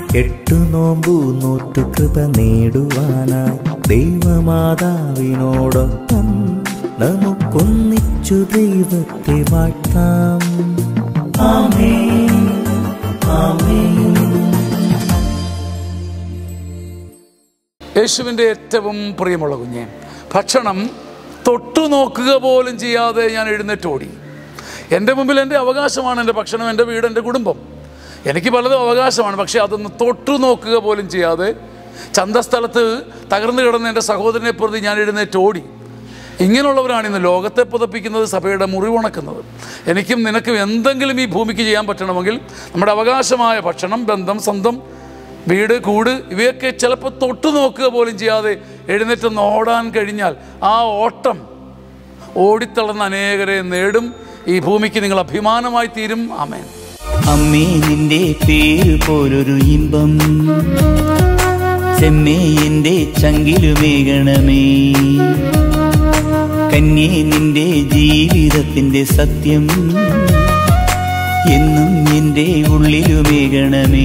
എട്ടു നോമ്പു നോറ്റു കൃപ നേടുവാനായി ദൈവമാതാവിനോടൊപ്പം നമുക്കൊന്നിച്ചു ദൈവത്തെ വാഴ്ത്താം ആമേൻ ആമേൻ യേശുവിൻ്റെ ഏറ്റവും പ്രിയമുള്ള കുഞ്ഞെ ഭക്ഷണം തൊട്ടു നോക്കുക പോലും ചെയ്യാതെ ഞാൻ എഴുന്നേറ്റോടി എൻ്റെ മുമ്പിൽ എൻ്റെ അവകാശമാണ് എൻ്റെ ഭക്ഷണം എൻ്റെ വീട് എൻ്റെ കുടുംബം എനിക്ക് പലതും അവകാശമാണ് പക്ഷേ അതൊന്ന് തൊട്ടു നോക്കുക പോലും ചെയ്യാതെ ചന്തസ്ഥലത്ത് തകർന്നു കിടന്ന എൻ്റെ സഹോദരനെ പ്രതി ഞാൻ എഴുന്നേറ്റോടി ഇങ്ങനെയുള്ളവരാണ് ഇന്ന് ലോകത്തെ പുതപ്പിക്കുന്നത് സഭയുടെ മുറിവുണക്കുന്നത് എനിക്കും നിനക്കും എന്തെങ്കിലും ഈ ഭൂമിക്ക് ചെയ്യാൻ പറ്റണമെങ്കിൽ നമ്മുടെ അവകാശമായ ഭക്ഷണം ബന്ധം സ്വന്തം വീട് കൂട് ഇവയൊക്കെ ചിലപ്പോൾ തൊട്ടു നോക്കുക പോലും ചെയ്യാതെ എഴുന്നേറ്റൊന്ന് ഓടാൻ കഴിഞ്ഞാൽ ആ ഓട്ടം ഓടിത്തളർന്ന അനേകരെ നേടും ഈ ഭൂമിക്ക് നിങ്ങൾ അഭിമാനമായി തീരും ആമേൻ അമ്മേ നിന്റെ പേര് പോലൊരു ഇമ്പം ചെമ്മേ എന്റെ ചങ്കിലുമേകണമേ കന്യേ നിന്റെ ജീവിതത്തിന്റെ സത്യം എന്നും എന്റെ ഉള്ളിലുമേകണമേ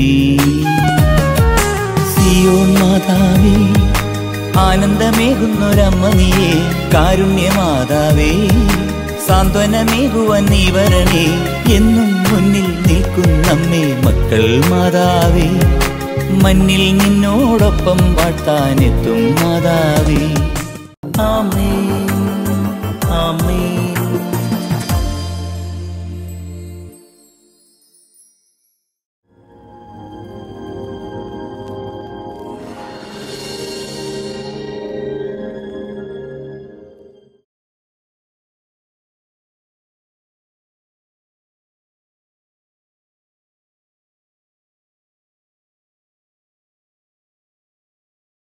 സിയോൺ മാതാവേ ആനന്ദമേകുന്നൊരമ്മ നീയേ കാരുണ്യമാതാവേ സാന്ത്വനമേകുവാൻ നീ വരണേ എന്നും മുന്നിൽ നിൽക്കുന്നമ്മേ മക്കൾ മാതാവേ മണ്ണിൽ നിന്നോടൊപ്പം വാഴ്ത്താനെത്തും മാതാവേ ആമേ ആമേ